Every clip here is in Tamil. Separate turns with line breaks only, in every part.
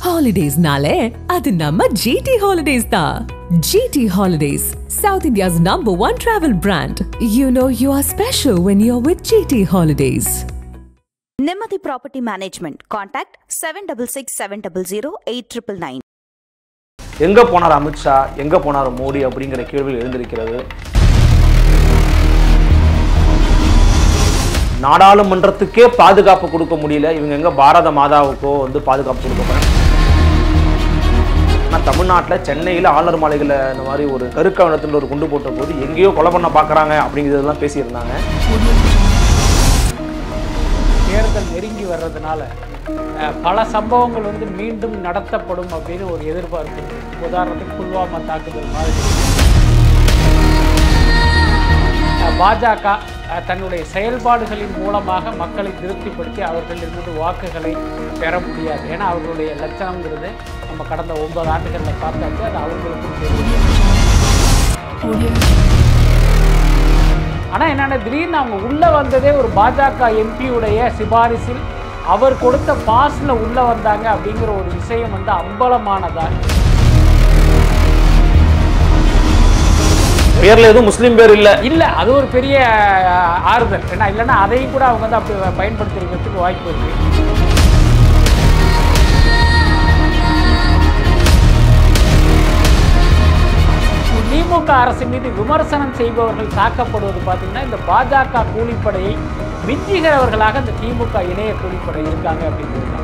ஹாலிடேஸ்னாலே அது நம்ம ஜிடி ஹாலிடேஸ் தான் GT holidays south India's number one travel brand you know you are special when you are with GT holidays
நிம்மதி property management contact seven double six seven double zero eight triple nine
எங்கே போனார் அமித்ஷா எங்கே போனார் மோடி அப்படிங்கிற கேள்விகள் எழுந்திருக்கிறது நாடாளுமன்றத்துக்கே பாதுகாப்பு கொடுக்க முடியல இவங்க எங்க பாரத மாதாவுக்கோ வந்து பாதுகாப்பு கொடுக்க போறாங்க ஆனால் தமிழ்நாட்டில் சென்னையில் ஆளுநர் மாளிகையில் இந்த மாதிரி ஒரு கருக்கவனத்தில் ஒரு குண்டு போட்ட போது எங்கேயோ கொலை பண்ண பார்க்குறாங்க அப்படிங்கிறதெல்லாம் பேசியிருந்தாங்க
தேர்தல் நெருங்கி வர்றதுனால அஹ், பல சம்பவங்கள் வந்து மீண்டும் நடத்தப்படும் அப்படின்னு ஒரு எதிர்பார்ப்பு இருக்கு. உதாரணத்துக்கு புல்வாமா தாக்குதல் மாதிரி அஹ், பாஜக அஹ், தன்னுடைய செயல்பாடுகளின் மூலமாக மக்களை திருப்திப்படுத்தி அவர்களிடமிருந்து வாக்குகளை பெற முடியாது ஏன்னா அவர்களுடைய லட்சணங்கிறது நம்ம கடந்த ஒன்பது ஆண்டுகளில் பார்த்தாச்சு அது அவங்களுக்கும் தெரியும் ஆனால் என்னென்ன திடீர்னு அவங்க உள்ளே வந்ததே ஒரு பாஜக எம்பியுடைய சிபாரிசில் அவர் கொடுத்த பாஸில் உள்ளே வந்தாங்க அப்படிங்கிற ஒரு விஷயம் வந்து அம்பலமானதா
பேர்ல எதுவும் முஸ்லீம் பேர் இல்லை
இல்லை அது ஒரு பெரிய அஹ், ஆறுதல் ஏன்னா இல்லைன்னா அதையும் கூட அவங்க வந்து அப்படி பயன்படுத்திருக்கிறதுக்கு வாய்ப்பு இருக்கு திமுக அரசு மீது விமர்சனம் செய்பவர்கள் தாக்கப்படுவது பார்த்தீங்கன்னா இந்த பாஜக கூலிப்படையை மிஞ்சுகிறவர்களாக இந்த திமுக இணைய கூலிப்படை இருக்காங்க அப்படின்னு இருக்காங்க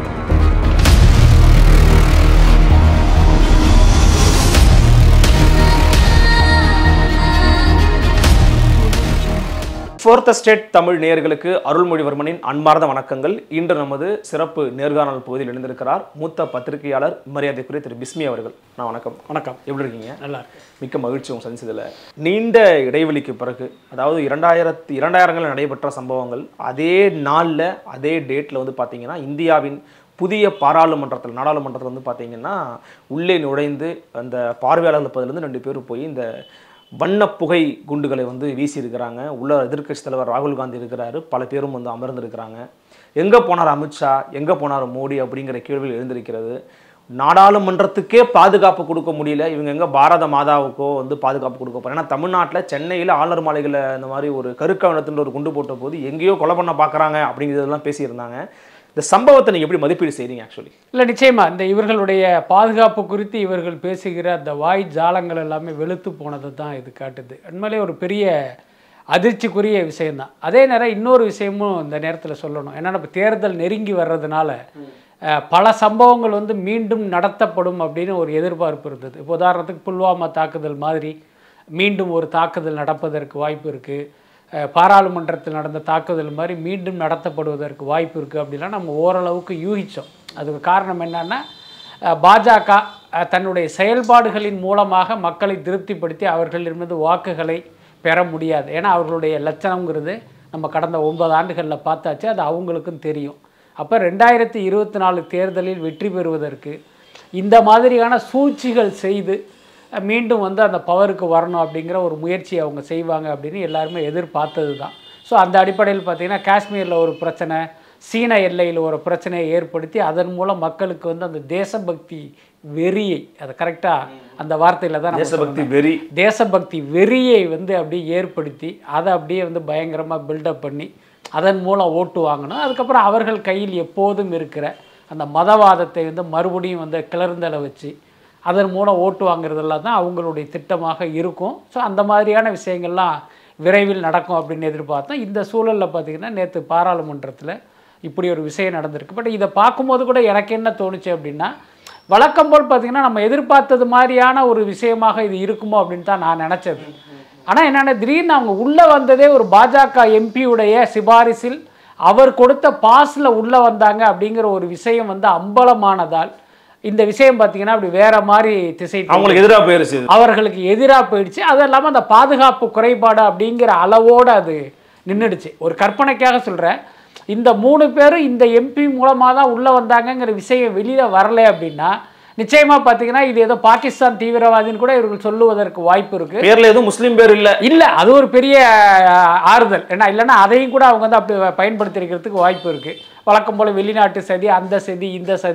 ஃபோர்த் ஸ்டேட் தமிழ் நேயர்களுக்கு அருள்மொழிவர்மனின் அன்பார்ந்த வணக்கங்கள் இன்று நமது சிறப்பு நேர்காணல் பகுதியில் எழுந்திருக்கிறார் மூத்த பத்திரிகையாளர் மரியாதைக்குரிய திரு பிஸ்மி அவர்கள் நான் வணக்கம்
வணக்கம்
எப்படி இருக்கீங்க
நல்லா இருக்கு
மிக்க மகிழ்ச்சி உங்க சந்திச்சதுல நீண்ட இடைவெளிக்கு பிறகு அதாவது இரண்டாயிரத்தி இரண்டாயிரங்களில் நடைபெற்ற சம்பவங்கள் அதே நாளில் அதே டேட்டில் வந்து பார்த்தீங்கன்னா இந்தியாவின் புதிய பாராளுமன்றத்தில் நாடாளுமன்றத்தில் வந்து பார்த்தீங்கன்னா உள்ளே நுழைந்து அந்த பார்வையாளர்கள் பதிலிருந்து ரெண்டு பேரும் போய் இந்த வண்ண புகை குண்டுகளை வந்து வீசியிருக்கிறாங்க உள்ள எதிர்க்கட்சி தலைவர் ராகுல் காந்தி இருக்கிறாரு பல பேரும் வந்து அமர்ந்திருக்கிறாங்க எங்கே போனார் அமித்ஷா எங்கே போனார் மோடி அப்படிங்கிற கேள்விகள் எழுந்திருக்கிறது நாடாளுமன்றத்துக்கே பாதுகாப்பு கொடுக்க முடியல இவங்க எங்க பாரத மாதாவுக்கோ வந்து பாதுகாப்பு கொடுக்க போறாங்க ஏன்னா தமிழ்நாட்டில் சென்னையில் ஆளுநர் மாளிகையில் இந்த மாதிரி ஒரு கருக்கவனத்தில் ஒரு குண்டு போட்ட போது எங்கேயோ கொலை பண்ண பார்க்குறாங்க அப்படிங்கிறதெல்லாம் பேசியிருந்தாங்க இந்த சம்பவத்தை நீங்கள் எப்படி மதிப்பீடு செய்றீங்க ஆக்சுவலி
இல்லை நிச்சயமா இந்த இவர்களுடைய பாதுகாப்பு குறித்து இவர்கள் பேசுகிற அந்த வாய் ஜாலங்கள் எல்லாமே வெளுத்து போனது தான் இது காட்டுது உண்மையிலே ஒரு பெரிய அதிர்ச்சிக்குரிய விஷயம்தான் அதே நேரம் இன்னொரு விஷயமும் இந்த நேரத்தில் சொல்லணும் என்னென்னா இப்போ தேர்தல் நெருங்கி வர்றதுனால அஹ், பல சம்பவங்கள் வந்து மீண்டும் நடத்தப்படும் அப்படின்னு ஒரு எதிர்பார்ப்பு இருந்தது இப்போ உதாரணத்துக்கு புல்வாமா தாக்குதல் மாதிரி மீண்டும் ஒரு தாக்குதல் நடப்பதற்கு வாய்ப்பு இருக்குது அஹ் பாராளுமன்றத்தில் நடந்த தாக்குதல் மாதிரி மீண்டும் நடத்தப்படுவதற்கு வாய்ப்பு இருக்குது அப்படிலாம் நம்ம ஓரளவுக்கு யூகித்தோம் அதுக்கு காரணம் என்னன்னா அஹ் பாஜக அஹ் தன்னுடைய செயல்பாடுகளின் மூலமாக மக்களை திருப்திப்படுத்தி அவர்களிடமிருந்து வாக்குகளை பெற முடியாது ஏன்னா அவர்களுடைய லட்சணங்கிறது நம்ம கடந்த ஒன்பது ஆண்டுகளில் பார்த்தாச்சு அது அவங்களுக்கும் தெரியும் அப்போ ரெண்டாயிரத்தி இருபத்தி நாலு தேர்தலில் வெற்றி பெறுவதற்கு இந்த மாதிரியான சூழ்ச்சிகள் செய்து மீண்டும் வந்து அந்த பவருக்கு வரணும் அப்படிங்கிற ஒரு முயற்சியை அவங்க செய்வாங்க அப்படின்னு எல்லாருமே எதிர்பார்த்தது தான் ஸோ அந்த அடிப்படையில் பார்த்தீங்கன்னா காஷ்மீரில் ஒரு பிரச்சனை சீன எல்லையில் ஒரு பிரச்சனையை ஏற்படுத்தி அதன் மூலம் மக்களுக்கு வந்து அந்த தேசபக்தி வெறியை அது கரெக்டாக அந்த வார்த்தையில் தான் நம்ம
தேசபக்தி
சொல்லணும்.
வெறி
தேசபக்தி வெறியை வந்து அப்படியே ஏற்படுத்தி அதை அப்படியே வந்து பயங்கரமாக பில்டப் பண்ணி அதன் மூலம் ஓட்டு வாங்கணும் அதுக்கப்புறம் அவர்கள் கையில் எப்போதும் இருக்கிற அந்த மதவாதத்தை வந்து மறுபடியும் வந்து கிளர்ந்தலை வச்சு அதன் மூலம் ஓட்டு வாங்குறதெல்லாம் தான் அவங்களுடைய திட்டமாக இருக்கும் ஸோ அந்த மாதிரியான விஷயங்கள்லாம் விரைவில் நடக்கும் அப்படின்னு எதிர்பார்த்தோம் இந்த சூழலில் பார்த்திங்கன்னா நேற்று பாராளுமன்றத்தில் இப்படி ஒரு விஷயம் நடந்திருக்கு பட் இதை பார்க்கும்போது கூட எனக்கு என்ன தோணுச்சு அப்படின்னா வழக்கம் போல் பார்த்தீங்கன்னா நம்ம எதிர்பார்த்தது மாதிரியான ஒரு விஷயமாக இது இருக்குமோ அப்படின்னு தான் நான் நினச்சது ஆனால் என்னென்ன திடீர்னு அவங்க உள்ளே வந்ததே ஒரு பாஜக எம்பியுடைய சிபாரிசில் அவர் கொடுத்த பாஸில் உள்ளே வந்தாங்க அப்படிங்கிற ஒரு விஷயம் வந்து அம்பலமானதால் இந்த விஷயம் பார்த்தீங்கன்னா அப்படி வேற மாதிரி திசை
அவங்களுக்கு எதிராக போயிருச்சு இது.
அவர்களுக்கு எதிராக போயிடுச்சு அது இல்லாமல் அந்த பாதுகாப்பு குறைபாடு அப்படிங்கிற அளவோடு அது நின்றுடுச்சு ஒரு கற்பனைக்காக சொல்கிறேன் இந்த மூணு பேரும் இந்த எம்பி மூலமாக தான் உள்ளே வந்தாங்கங்கிற விஷயம் வெளியில் வரல அப்படின்னா நிச்சயமாக பார்த்தீங்கன்னா இது ஏதோ பாகிஸ்தான் தீவிரவாதின்னு கூட இவர்கள் சொல்லுவதற்கு வாய்ப்பு இருக்குது
பேர்ல எதுவும் முஸ்லீம் பேர் இல்லை
இல்லை அது ஒரு பெரிய அஹ், ஆறுதல் ஏன்னா இல்லைன்னா அதையும் கூட அவங்க வந்து அப்படி பயன்படுத்திருக்கிறதுக்கு வாய்ப்பு இருக்குது வழக்கம் போல் வெளிநாட்டு சதி அந்த சதி இந்த சதி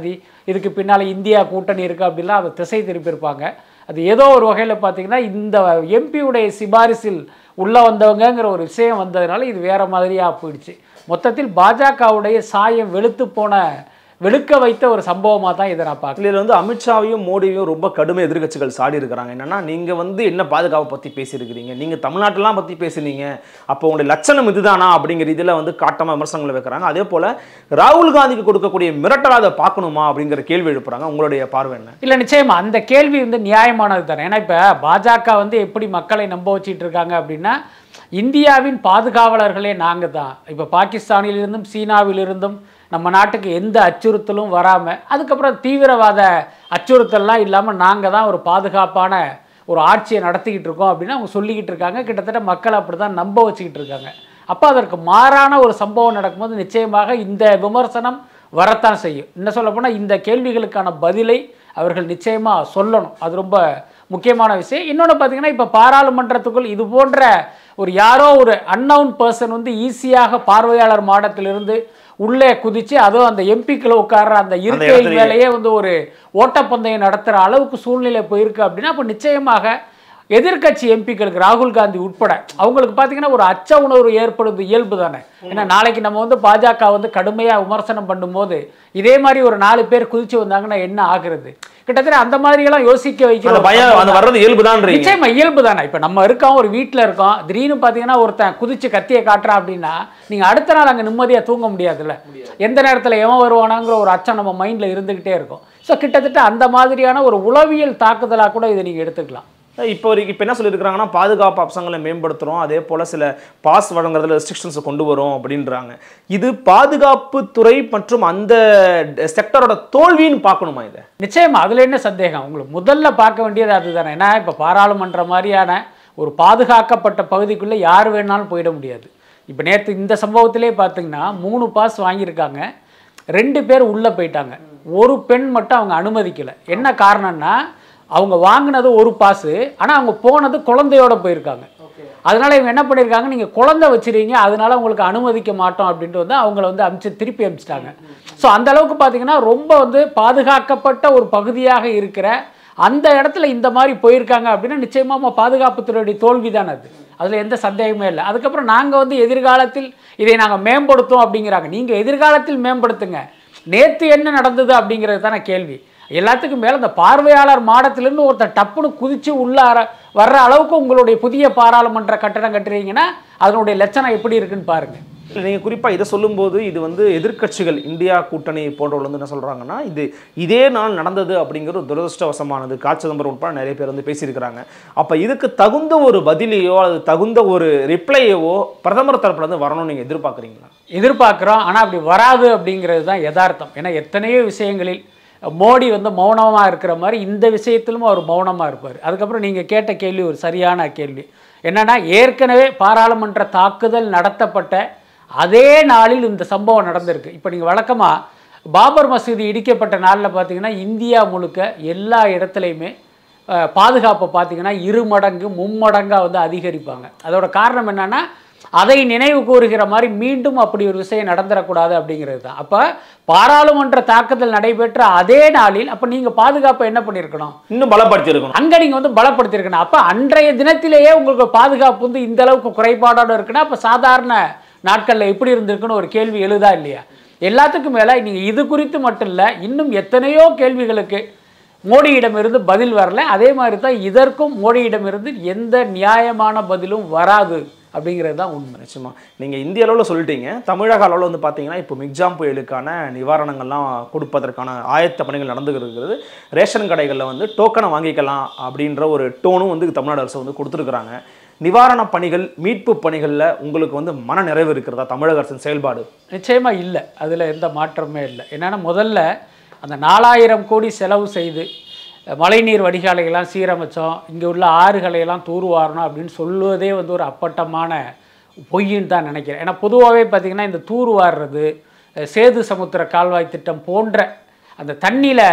இதுக்கு பின்னால் இந்தியா கூட்டணி இருக்குது அப்படிலாம் அதை திசை திருப்பியிருப்பாங்க அது ஏதோ ஒரு வகையில் பார்த்தீங்கன்னா இந்த எம்பியுடைய சிபாரிசில் உள்ளே வந்தவங்கங்கிற ஒரு விஷயம் வந்ததுனால இது வேற மாதிரியாக போயிடுச்சு மொத்தத்தில் பாஜகவுடைய சாயம் வெளுத்து போன வெளுக்க வைத்த ஒரு சம்பவமாக தான் இதை நான் பார்க்குறேன்
இதில் வந்து அமித்ஷாவையும் மோடியையும் ரொம்ப கடுமை எதிர்க்கட்சிகள் சாடி இருக்கிறாங்க என்னன்னா நீங்க வந்து என்ன பாதுகாப்பை பத்தி பேசியிருக்கிறீங்க நீங்க தமிழ்நாட்டெல்லாம் பத்தி பேசுனீங்க அப்போ உங்களுடைய லட்சணம் இதுதானா அப்படிங்கிற இதில் வந்து காட்டமா விமர்சனங்களை வைக்கிறாங்க அதே போல ராகுல் காந்திக்கு கொடுக்கக்கூடிய மிரட்டல் அதை பார்க்கணுமா அப்படிங்கிற கேள்வி எழுப்புறாங்க உங்களுடைய பார்வை என்ன
இல்லை நிச்சயமா அந்த கேள்வி வந்து நியாயமானது தானே ஏன்னா இப்போ பாஜக வந்து எப்படி மக்களை நம்ப வச்சிட்டு இருக்காங்க அப்படின்னா இந்தியாவின் பாதுகாவலர்களே நாங்கள் தான் இப்போ பாகிஸ்தானிலிருந்தும் சீனாவிலிருந்தும் நம்ம நாட்டுக்கு எந்த அச்சுறுத்தலும் வராமல் அதுக்கப்புறம் தீவிரவாத அச்சுறுத்தல்லாம் இல்லாமல் நாங்கள் தான் ஒரு பாதுகாப்பான ஒரு ஆட்சியை நடத்திக்கிட்டு இருக்கோம் அப்படின்னு அவங்க சொல்லிக்கிட்டு இருக்காங்க கிட்டத்தட்ட மக்கள் அப்படி தான் நம்ப வச்சுக்கிட்டு இருக்காங்க அப்போ அதற்கு மாறான ஒரு சம்பவம் நடக்கும்போது நிச்சயமாக இந்த விமர்சனம் வரத்தான் செய்யும் இன்னும் சொல்லப்போனால் இந்த கேள்விகளுக்கான பதிலை அவர்கள் நிச்சயமாக சொல்லணும் அது ரொம்ப முக்கியமான விஷயம் இன்னொன்று பார்த்தீங்கன்னா இப்போ பாராளுமன்றத்துக்குள் இது போன்ற ஒரு யாரோ ஒரு அன்னவுன் பர்சன் வந்து ஈஸியாக பார்வையாளர் மாடத்திலிருந்து உள்ளே குதிச்சு அதுவும் அந்த எம்பிக்களை உட்கார்ற அந்த இருக்கை
இடத்துலயே.
மேலேயே வந்து ஒரு ஓட்டப்பந்தயம் நடத்துகிற அளவுக்கு சூழ்நிலை போயிருக்கு அப்படின்னா அப்போ நிச்சயமாக எதிர்க்கட்சி எம்பிக்களுக்கு ராகுல் காந்தி உட்பட அவங்களுக்கு பார்த்தீங்கன்னா ஒரு அச்ச உணர்வு ஏற்படுவது இயல்பு தானே ஏன்னா நாளைக்கு நம்ம வந்து பாஜக வந்து கடுமையாக விமர்சனம் பண்ணும்போது இதே மாதிரி ஒரு நாலு பேர் குதிச்சு வந்தாங்கன்னா என்ன ஆகுறது கிட்டத்தட்ட அந்த மாதிரியெல்லாம் யோசிக்க வைக்கிற
அந்த
ஒரு
பயம்
சம்பவம்
அந்த
தான்.
வர்றது இயல்புதான்றீங்க
நிச்சயமா இயல்பு தானே இப்போ நம்ம இருக்கோம் ஒரு வீட்டில் இருக்கோம் திடீர்னு பார்த்தீங்கன்னா ஒருத்தன் குதிச்சு கத்தியை காட்டுறான் அப்படின்னா நீங்கள் அடுத்த நாள் அங்கே நிம்மதியாக தூங்க முடியாதுல்ல எந்த நேரத்தில் எவன் வருவானாங்கிற ஒரு அச்சம் நம்ம மைண்டில் இருந்துக்கிட்டே இருக்கும் ஸோ கிட்டத்தட்ட அந்த மாதிரியான ஒரு உளவியல் தாக்குதலாக கூட இதை நீங்கள் எடுத்துக்கலாம்
இப்போ வரைக்கும் இப்போ என்ன சொல்லியிருக்காங்கன்னா பாதுகாப்பு அம்சங்களை மேம்படுத்துகிறோம் அதே போல் சில பாஸ் வழங்குறதுல ரெஸ்ட்ரிக்ஷன்ஸை கொண்டு வரோம் அப்படின்றாங்க இது பாதுகாப்பு துறை மற்றும் அந்த செக்டரோட தோல்வின்னு பார்க்கணுமா இதை
நிச்சயமா அதில் என்ன சந்தேகம் உங்களுக்கு முதல்ல பார்க்க வேண்டியது அதுதானே ஏன்னா இப்போ பாராளுமன்ற மாதிரியான ஒரு பாதுகாக்கப்பட்ட பகுதிக்குள்ளே யார் வேணாலும் போயிட முடியாது இப்போ நேற்று இந்த சம்பவத்திலே பார்த்தீங்கன்னா மூணு பாஸ் வாங்கியிருக்காங்க ரெண்டு பேர் உள்ளே போயிட்டாங்க ஒரு பெண் மட்டும் அவங்க அனுமதிக்கலை என்ன காரணம்னா அவங்க வாங்கினது ஒரு பாஸு ஆனால் அவங்க போனது குழந்தையோட போயிருக்காங்க அதனால இவங்க என்ன பண்ணியிருக்காங்க நீங்கள் குழந்தை வச்சிருக்கீங்க அதனால உங்களுக்கு அனுமதிக்க மாட்டோம் அப்படின்ட்டு வந்து அவங்கள வந்து அமிச்சு திருப்பி அமிச்சிட்டாங்க ஸோ அந்த அளவுக்கு பார்த்தீங்கன்னா ரொம்ப வந்து பாதுகாக்கப்பட்ட ஒரு பகுதியாக இருக்கிற அந்த இடத்துல இந்த மாதிரி போயிருக்காங்க அப்படின்னா நிச்சயமாக பாதுகாப்புத்துறையுடைய தோல்வி தானே அது அதில் எந்த சந்தேகமே இல்லை அதுக்கப்புறம் நாங்கள் வந்து எதிர்காலத்தில் இதை நாங்கள் மேம்படுத்தோம் அப்படிங்கிறாங்க நீங்கள் எதிர்காலத்தில் மேம்படுத்துங்க நேற்று என்ன நடந்தது அப்படிங்கிறது தானே கேள்வி எல்லாத்துக்கும் மேலே இந்த பார்வையாளர் மாடத்திலிருந்து ஒருத்தர் டப்புன்னு குதிச்சு உள்ள அர- வர்ற அளவுக்கு உங்களுடைய புதிய பாராளுமன்ற கட்டடம் கட்டுறீங்கன்னா அதனுடைய லட்சணம் எப்படி இருக்குன்னு பாருங்க
இல்லை நீங்கள் குறிப்பாக இதை சொல்லும்போது இது வந்து எதிர்க்கட்சிகள் இந்தியா கூட்டணி போன்றவர்கள் வந்து என்ன சொல்கிறாங்கன்னா இது இதே நாள் நடந்தது அப்படிங்கிறது துரதிருஷ்டவசமானது கா சிதம்பரம் உட்பட நிறைய பேர் வந்து பேசியிருக்கிறாங்க அப்போ இதுக்கு தகுந்த ஒரு பதிலையோ அது தகுந்த ஒரு ரிப்ளையவோ பிரதமர் தரப்புல இருந்து வரணும்னு நீங்கள் எதிர்பார்க்குறீங்களா
எதிர்பார்க்குறோம் ஆனால் அப்படி வராது அப்படிங்கிறது தான் யதார்த்தம் ஏன்னா எத்தனையோ விஷயங்களில் மோடி வந்து மௌனமாக இருக்கிற மாதிரி இந்த விஷயத்திலும் அவர் மௌனமாக இருப்பார் அதுக்கப்புறம் நீங்கள் கேட்ட கேள்வி ஒரு சரியான கேள்வி என்னன்னா ஏற்கனவே பாராளுமன்ற தாக்குதல் நடத்தப்பட்ட அதே நாளில் இந்த சம்பவம் நடந்திருக்கு இப்போ நீங்கள் வழக்கமாக பாபர் மசூதி இடிக்கப்பட்ட நாளில் பார்த்தீங்கன்னா இந்தியா முழுக்க எல்லா இடத்துலையுமே அஹ், பாதுகாப்பை பார்த்தீங்கன்னா இரு மடங்கு மும்மடங்காக வந்து அதிகரிப்பாங்க அதோட காரணம் என்னன்னா அதை நினைவு கூறுகிற மாதிரி மீண்டும் அப்படி ஒரு விஷயம் நடந்துடக்கூடாது அப்படிங்கிறது தான் அப்போ பாராளுமன்ற தாக்குதல் நடைபெற்ற அதே நாளில் அப்போ நீங்கள் பாதுகாப்பை என்ன பண்ணியிருக்கணும்
இன்னும் பலப்படுத்தி இருக்கணும்
அங்கே நீங்கள் வந்து பலப்படுத்தியிருக்கணும் அப்போ அன்றைய தினத்திலேயே உங்களுக்கு பாதுகாப்பு வந்து இந்த அளவுக்கு குறைபாடோட இருக்குன்னா அப்போ சாதாரண நாட்களில் எப்படி இருந்திருக்குன்னு ஒரு கேள்வி எழுதா இல்லையா எல்லாத்துக்கும் மேலே நீங்கள் இது குறித்து மட்டும் இல்லை இன்னும் எத்தனையோ கேள்விகளுக்கு மோடியிடமிருந்து பதில் வரல அதே மாதிரி தான் இதற்கும் மோடியிடமிருந்து எந்த நியாயமான பதிலும் வராது அப்படிங்கிறது தான் உண்மை
நிச்சயமா நீங்கள் இந்திய அளவில் சொல்லிட்டீங்க தமிழக அளவில் வந்து பார்த்தீங்கன்னா இப்போ மிக்ஜாம் புயலுக்கான நிவாரணங்கள்லாம் கொடுப்பதற்கான ஆயத்த பணிகள் நடந்துகிட்டு இருக்கிறது ரேஷன் கடைகளில் வந்து டோக்கனை வாங்கிக்கலாம் அப்படின்ற ஒரு டோனும் வந்து தமிழ்நாடு அரசு வந்து கொடுத்துருக்குறாங்க நிவாரணப் பணிகள் மீட்பு பணிகளில் உங்களுக்கு வந்து மன நிறைவு இருக்கிறதா தமிழக அரசின் செயல்பாடு
நிச்சயமாக இல்லை அதில் எந்த மாற்றமே இல்லை என்னென்னா முதல்ல அந்த நாலாயிரம் கோடி செலவு செய்து அஹ், மழைநீர் வடிகாலையெல்லாம் சீரமைச்சோம் இங்கே உள்ள ஆறுகளையெல்லாம் தூர்வாரணும் அப்படின்னு சொல்லுவதே வந்து ஒரு அப்பட்டமான பொய்ன்னு தான் நினைக்கிறேன் ஏன்னா பொதுவாகவே பார்த்திங்கன்னா இந்த தூர்வாடுறது அஹ், சேது சமுத்திர கால்வாய் திட்டம் போன்ற அந்த தண்ணியில்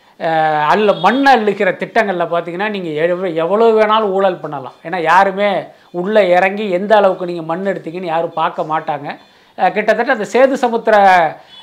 அள்ள மண் அள்ளுக்கிற திட்டங்களில் பார்த்தீங்கன்னா நீங்கள் எவ்வளோ எவ்வளோ வேணாலும் ஊழல் பண்ணலாம் ஏன்னா யாருமே உள்ளே இறங்கி எந்த அளவுக்கு நீங்கள் மண் எடுத்தீங்கன்னு யாரும் பார்க்க மாட்டாங்க அஹ் கிட்டத்தட்ட அந்த சேது சமுத்திர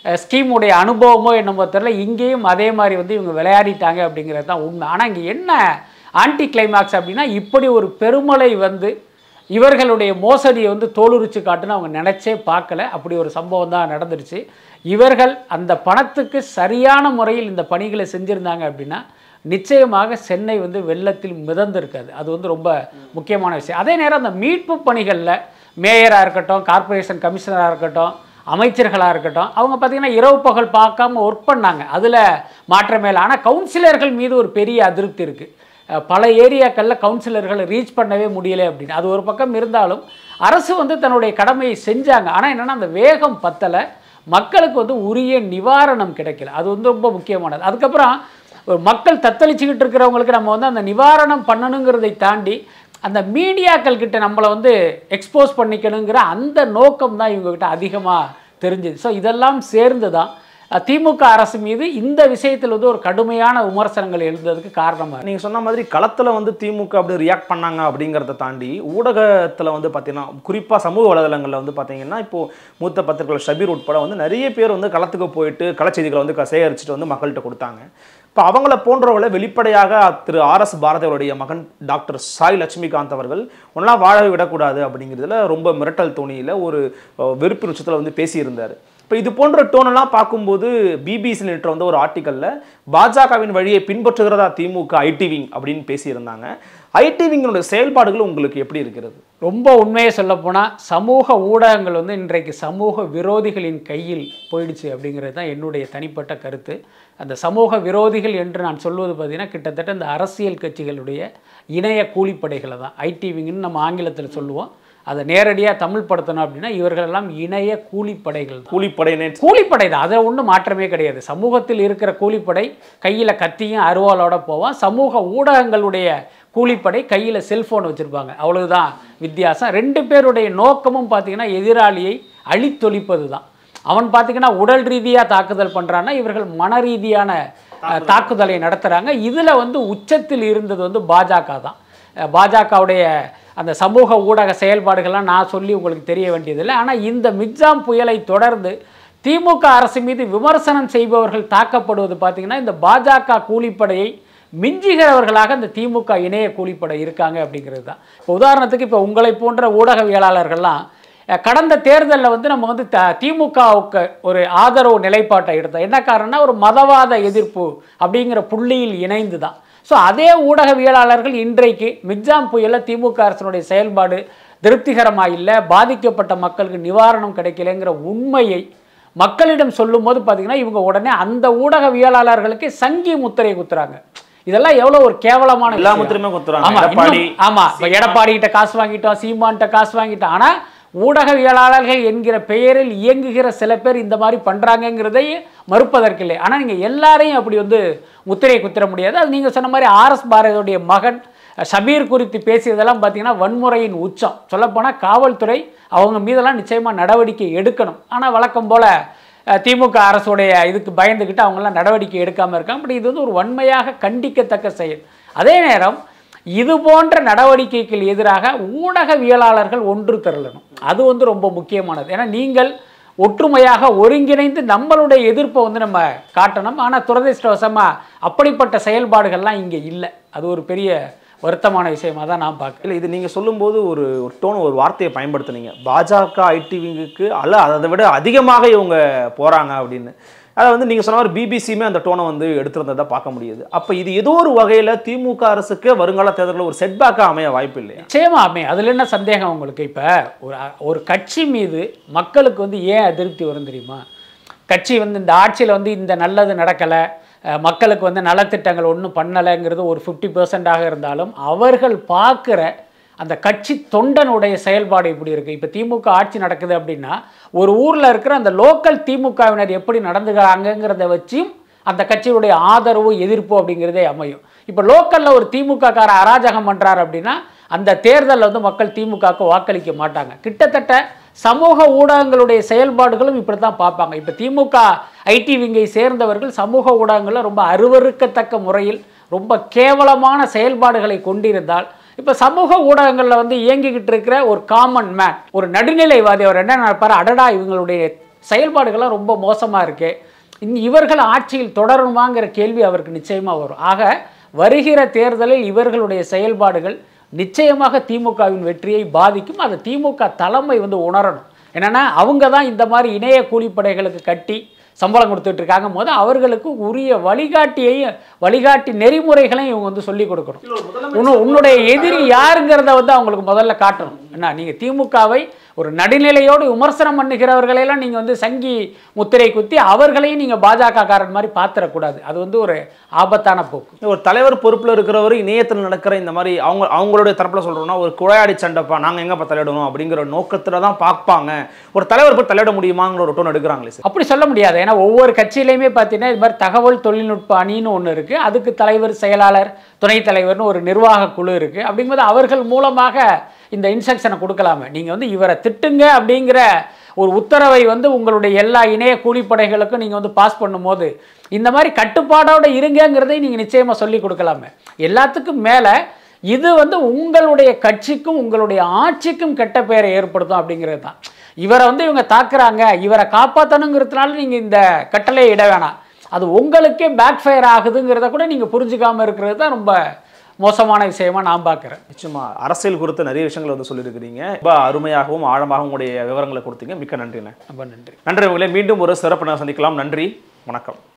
ஸ்கீமுடைய அனுபவமோ என்னமோ தெரியல இங்கேயும் அதே மாதிரி வந்து இவங்க விளையாடிட்டாங்க அப்படிங்கிறது தான் உண்மை ஆனால் இங்கே என்ன ஆன்டி கிளைமாக்ஸ் அப்படின்னா இப்படி ஒரு பெருமலை வந்து இவர்களுடைய மோசடியை வந்து தோலுரிச்சு காட்டுன்னு அவங்க நினச்சே பார்க்கல அப்படி ஒரு சம்பவம் தான் நடந்துருச்சு இவர்கள் அந்த பணத்துக்கு சரியான முறையில் இந்த பணிகளை செஞ்சுருந்தாங்க அப்படின்னா நிச்சயமாக சென்னை வந்து வெள்ளத்தில் மிதந்திருக்காது அது வந்து ரொம்ப முக்கியமான விஷயம் அதே நேரம் அந்த மீட்பு பணிகளில் மேயராக இருக்கட்டும் கார்ப்பரேஷன் கமிஷனராக இருக்கட்டும் அமைச்சர்களாக இருக்கட்டும் அவங்க பார்த்திங்கன்னா இரவு பகல் பார்க்காம ஒர்க் பண்ணாங்க அதில் மாற்றமே இல்லை ஆனால் கவுன்சிலர்கள் மீது ஒரு பெரிய அதிருப்தி இருக்குது அஹ் பல ஏரியாக்களில் கவுன்சிலர்களை ரீச் பண்ணவே முடியலை அப்படின்னு அது ஒரு பக்கம் இருந்தாலும் அரசு வந்து தன்னுடைய கடமையை செஞ்சாங்க ஆனால் என்னென்னா அந்த வேகம் பத்தலை மக்களுக்கு வந்து உரிய நிவாரணம் கிடைக்கல அது வந்து ரொம்ப முக்கியமானது அதுக்கப்புறம் ஒரு மக்கள் தத்தளிச்சுக்கிட்டு இருக்கிறவங்களுக்கு நம்ம வந்து அந்த நிவாரணம் பண்ணணுங்கிறதை தாண்டி அந்த மீடியாக்கள் கிட்ட நம்மளை வந்து எக்ஸ்போஸ் பண்ணிக்கணுங்கிற அந்த நோக்கம் தான் இவங்ககிட்ட அதிகமாக தெரிஞ்சுது ஸோ இதெல்லாம் சேர்ந்து தான் அஹ், திமுக அரசு மீது இந்த விஷயத்தில் வந்து ஒரு கடுமையான விமர்சனங்கள் எழுந்ததுக்கு காரணமாக
நீங்கள் சொன்ன மாதிரி களத்தில் வந்து திமுக அப்படி ரியாக்ட் பண்ணாங்க அப்படிங்கிறத தாண்டி ஊடகத்தில் வந்து பார்த்தீங்கன்னா குறிப்பாக சமூக வலைதளங்களில் வந்து பார்த்தீங்கன்னா இப்போ மூத்த பத்திரிகையாளர் ஷபீர் உட்பட வந்து நிறைய பேர் வந்து களத்துக்கு போயிட்டு களச்செய்திகளை வந்து க- சேகரிச்சுட்டு வந்து மக்கள்கிட்ட கொடுத்தாங்க இப்போ அவங்கள போன்றவர்களை வெளிப்படையாக திரு ஆர் எஸ் பாரதியுடைய மகன் டாக்டர் சாய் லட்சுமிகாந்த் அவர்கள் ஒன்றா வாழ விடக்கூடாது அப்படிங்கிறதுல ரொம்ப மிரட்டல் தோணியில் ஒரு அஹ், வெறுப்பு உச்சத்தில் வந்து பேசியிருந்தார் இப்போ இது போன்ற டோனெல்லாம் பார்க்கும்போது பிபிசி நேற்று வந்து ஒரு ஆர்டிக்கலில் பாஜகவின் வழியை பின்பற்றுகிறதா திமுக ஐடி விங் அப்படின்னு பேசியிருந்தாங்க ஐடி விங்கினுடைய செயல்பாடுகள் உங்களுக்கு எப்படி இருக்கிறது
ரொம்ப உண்மையை சொல்லப்போனால் சமூக ஊடகங்கள் வந்து இன்றைக்கு சமூக விரோதிகளின் கையில் போயிடுச்சு அப்படிங்கிறது தான் என்னுடைய தனிப்பட்ட கருத்து அந்த சமூக விரோதிகள் என்று நான் சொல்வது பார்த்தீங்கன்னா கிட்டத்தட்ட இந்த அரசியல் கட்சிகளுடைய இணைய கூலிப்படைகளை தான் ஐடிவிங்கன்னு நம்ம ஆங்கிலத்தில் சொல்லுவோம் அதை நேரடியாக தமிழ் படுத்தணும் அப்படின்னா இவர்களெல்லாம் இணைய கூலிப்படைகள் தான்
கூலிப்படையினே
கூலிப்படை தான் அதில் ஒன்றும் மாற்றமே கிடையாது சமூகத்தில் இருக்கிற கூலிப்படை கையில் கத்தியும் அருவாளோட போவான் சமூக ஊடகங்களுடைய கூலிப்படை கையில் செல்ஃபோன் வச்சுருப்பாங்க அவ்வளவுதான் வித்தியாசம் ரெண்டு பேருடைய நோக்கமும் பார்த்தீங்கன்னா எதிராளியை அழித்தொழிப்பது தான் அவன் பார்த்தீங்கன்னா உடல் ரீதியாக தாக்குதல் பண்ணுறான்னா இவர்கள் மன ரீதியான அஹ், தாக்குதலை நடத்துகிறாங்க இதில் வந்து உச்சத்தில் இருந்தது வந்து பாஜக தான் அஹ், பாஜகவுடைய அந்த சமூக ஊடக செயல்பாடுகள்லாம் நான் சொல்லி உங்களுக்கு தெரிய வேண்டியதில்லை ஆனால் இந்த மிக்ஜாம் புயலை தொடர்ந்து திமுக அரசு மீது விமர்சனம் செய்பவர்கள் தாக்கப்படுவது பார்த்தீங்கன்னா இந்த பாஜக கூலிப்படையை மிஞ்சுகிறவர்களாக இந்த திமுக இணைய கூலிப்படை இருக்காங்க அப்படிங்கிறது தான் இப்போ உதாரணத்துக்கு இப்போ உங்களை போன்ற ஊடகவியலாளர்கள்லாம் அஹ், கடந்த தேர்தலில் வந்து நம்ம வந்து த திமுகவுக்கு ஒரு ஆதரவு நிலைப்பாட்டை எடுத்தோம் என்ன காரணம்னா ஒரு மதவாத எதிர்ப்பு அப்படிங்கிற புள்ளியில் இணைந்து தான் ஸோ அதே ஊடகவியலாளர்கள் இன்றைக்கு மிக்ஜாம் புயலில் திமுக அரசினுடைய செயல்பாடு திருப்திகரமாக இல்லை பாதிக்கப்பட்ட மக்களுக்கு நிவாரணம் கிடைக்கலைங்கிற உண்மையை மக்களிடம் சொல்லும்போது பார்த்தீங்கன்னா இவங்க உடனே அந்த ஊடகவியலாளர்களுக்கு சங்கி முத்திரை குத்துறாங்க இதெல்லாம் எவ்வளோ ஒரு கேவலமான
எல்லா
விஷயம்.
முத்திரையுமே குத்துறாங்க.
ஆமா,
எடப்பாடி,
இன்னும் ஆமா இப்போ எடப்பாடி கிட்ட காசு வாங்கிட்டோம் சீமான்கிட்ட காசு வாங்கிட்டோம் ஆனா ஊடகவியலாளர்கள் என்கிற பெயரில் இயங்குகிற சில பேர் இந்த மாதிரி பண்றாங்கங்கிறதை மறுப்பதற்கில்லை ஆனா நீங்க எல்லாரையும் அப்படி வந்து முத்திரையை குத்திர முடியாது அது நீங்க சொன்ன மாதிரி ஆர்எஸ் பாரதியுடைய மகன் ஷபீர் குறித்து பேசியதெல்லாம் பார்த்தீங்கன்னா வன்முறையின் உச்சம் சொல்லப்போனால் காவல்துறை அவங்க மீதெல்லாம் நிச்சயமாக நடவடிக்கை எடுக்கணும் ஆனால் வழக்கம் போல் அஹ், திமுக அரசுடைய இதுக்கு பயந்துக்கிட்டு அவங்கெல்லாம் நடவடிக்கை எடுக்காமல் இருக்காங்க பட் இது வந்து ஒரு வன்மையாக கண்டிக்கத்தக்க செயல் அதே நேரம் இது போன்ற நடவடிக்கைக்கு எதிராக ஊடகவியலாளர்கள் ஒன்று திரளணும் அது வந்து ரொம்ப முக்கியமானது ஏன்னா நீங்கள் ஒற்றுமையாக ஒருங்கிணைந்து நம்மளுடைய எதிர்ப்பை வந்து நம்ம காட்டணும் ஆனால் துரதிர்ஷ்டவசமாக அப்படிப்பட்ட செயல்பாடுகள்லாம் இங்கே இல்லை அது ஒரு பெரிய வருத்தமான விஷயமா தான் நான் பார்க்குறேன்
இல்லை இது நீங்கள் சொல்லும்போது ஒரு ஒரு டோன் ஒரு வார்த்தையை பயன்படுத்துனீங்க பாஜக ஐடி விங்குக்கு அல்ல அதை விட அதிகமாக இவங்க போகிறாங்க அப்படின்னு அதை வந்து நீங்கள் சொன்ன மாதிரி பிபிசியுமே அந்த டோனை வந்து எடுத்திருந்ததை பார்க்க முடியுது அப்போ இது ஏதோ ஒரு வகையில் திமுக அரசுக்கு வருங்கால தேர்தலில் ஒரு செட்பேக்காக அமைய வாய்ப்பு இல்லையா
நிச்சயமா அம்மே அதில் என்ன சந்தேகம் உங்களுக்கு இப்போ ஒரு ஒரு கட்சி மீது மக்களுக்கு வந்து ஏன் அதிருப்தி வரும் தெரியுமா கட்சி வந்து இந்த ஆட்சியில் வந்து இந்த நல்லது நடக்கலை அஹ், மக்களுக்கு வந்து நலத்திட்டங்கள் ஒன்றும் பண்ணலைங்கிறது ஒரு ஃபிஃப்டி பர்சன்டாக இருந்தாலும் அவர்கள் பார்க்குற அந்த கட்சி தொண்டனுடைய செயல்பாடு எப்படி இருக்குது இப்போ திமுக ஆட்சி நடக்குது அப்படின்னா ஒரு ஊரில் இருக்கிற அந்த லோக்கல் திமுகவினர் எப்படி நடந்துக்கிறாங்கங்கிறத வச்சும் அந்த கட்சியுடைய ஆதரவு எதிர்ப்பு அப்படிங்கிறதே அமையும் இப்போ லோக்கலில் ஒரு திமுக கார அராஜகம் பண்ணுறாரு அப்படின்னா அந்த தேர்தலில் வந்து மக்கள் திமுகவுக்கு வாக்களிக்க மாட்டாங்க கிட்டத்தட்ட சமூக ஊடகங்களுடைய செயல்பாடுகளும் இப்படி தான் பார்ப்பாங்க இப்போ திமுக ஐடி விங்கை சேர்ந்தவர்கள் சமூக ஊடகங்களில் ரொம்ப அருவருக்கத்தக்க முறையில் ரொம்ப கேவலமான செயல்பாடுகளை கொண்டிருந்தால் இப்போ சமூக ஊடகங்களில் வந்து இயங்கிக்கிட்டு இருக்கிற ஒரு காமன் மேன் ஒரு நடுநிலைவாதி அவர் என்ன நினைப்பார் அடடா இவங்களுடைய செயல்பாடுகள்லாம் ரொம்ப மோசமாக இருக்கு இனி இவர்கள் ஆட்சியில் தொடருமாங்கிற கேள்வி அவருக்கு நிச்சயமாக வரும் ஆக வருகிற தேர்தலில் இவர்களுடைய செயல்பாடுகள் நிச்சயமாக திமுகவின் வெற்றியை பாதிக்கும் அதை திமுக தலைமை வந்து உணரணும் என்னன்னா அவங்க தான் இந்த மாதிரி இணைய கூலிப்படைகளுக்கு கட்டி சம்பளம் கொடுத்துட்டு இருக்காங்க போது அவர்களுக்கு உரிய வழிகாட்டியையும் வழிகாட்டி நெறிமுறைகளையும் இவங்க வந்து சொல்லி கொடுக்கணும் உன்னு- உன்னுடைய எதிரி யாருங்கிறத வந்து அவங்களுக்கு முதல்ல காட்டணும் என்ன நீங்க திமுகவை ஒரு நடுநிலையோடு விமர்சனம் பண்ணுகிறவர்களையெல்லாம் நீங்க வந்து சங்கி முத்திரை குத்தி அவர்களையும் நீங்க பாஜக காரன் மாதிரி பாத்திரக்கூடாது அது வந்து ஒரு ஆபத்தான போக்கு
ஒரு தலைவர் பொறுப்புல இருக்கிறவர் இணையத்தில் நடக்கிற இந்த மாதிரி அவங்க அவங்களுடைய தரப்புல சொல்றோம்னா ஒரு குழையாடி சண்டைப்பா நாங்க எங்கப்பா தலையிடணும் அப்படிங்கிற நோக்கத்துல தான் பார்ப்பாங்க ஒரு தலைவர் போய் தலையிட முடியுமாங்கிற ஒரு டோன் எடுக்கிறாங்களே சார்
அப்படி சொல்ல முடியாது ஏன்னா ஒவ்வொரு கட்சியிலையுமே பார்த்தீங்கன்னா இது மாதிரி தகவல் தொழில்நுட்ப அணின்னு ஒன்று இருக்குது அதுக்கு தலைவர் செயலாளர் துணைத் தலைவர்னு ஒரு நிர்வாக குழு இருக்குது அப்படிங்கும்போது அவர்கள் மூலமாக இந்த இன்ஸ்ட்ரக்ஷனை கொடுக்கலாமே நீங்கள் வந்து இவரை திட்டுங்க அப்படிங்கிற ஒரு உத்தரவை வந்து உங்களுடைய எல்லா இணைய கூலிப்படைகளுக்கும் நீங்கள் வந்து பாஸ் பண்ணும்போது இந்த மாதிரி கட்டுப்பாடோடு இருங்கங்கிறதை நீங்கள் நிச்சயமாக சொல்லி கொடுக்கலாமே எல்லாத்துக்கும் மேலே இது வந்து உங்களுடைய கட்சிக்கும் உங்களுடைய ஆட்சிக்கும் கெட்ட பெயரை ஏற்படுத்தும் அப்படிங்கிறது தான் இவரை வந்து இவங்க தாக்குறாங்க இவரை காப்பாற்றணுங்கிறதுனால நீங்கள் இந்த கட்டளையை இட வேணாம் அது உங்களுக்கே பேக் ஃபயர் ஆகுதுங்கிறத கூட நீங்கள் புரிஞ்சுக்காம இருக்கிறது தான் ரொம்ப மோசமான விஷயமா நான் பார்க்குறேன்
நிச்சயமா அரசியல் குறித்து நிறைய விஷயங்கள் வந்து சொல்லியிருக்கிறீங்க ரொம்ப அருமையாகவும் ஆழமாகவும் உங்களுடைய விவரங்களை கொடுத்தீங்க மிக்க நன்றிண்ணே
ரொம்ப நன்றி
நன்றி உங்களை மீண்டும் ஒரு சிறப்பு சந்திக்கலாம் நன்றி வணக்கம்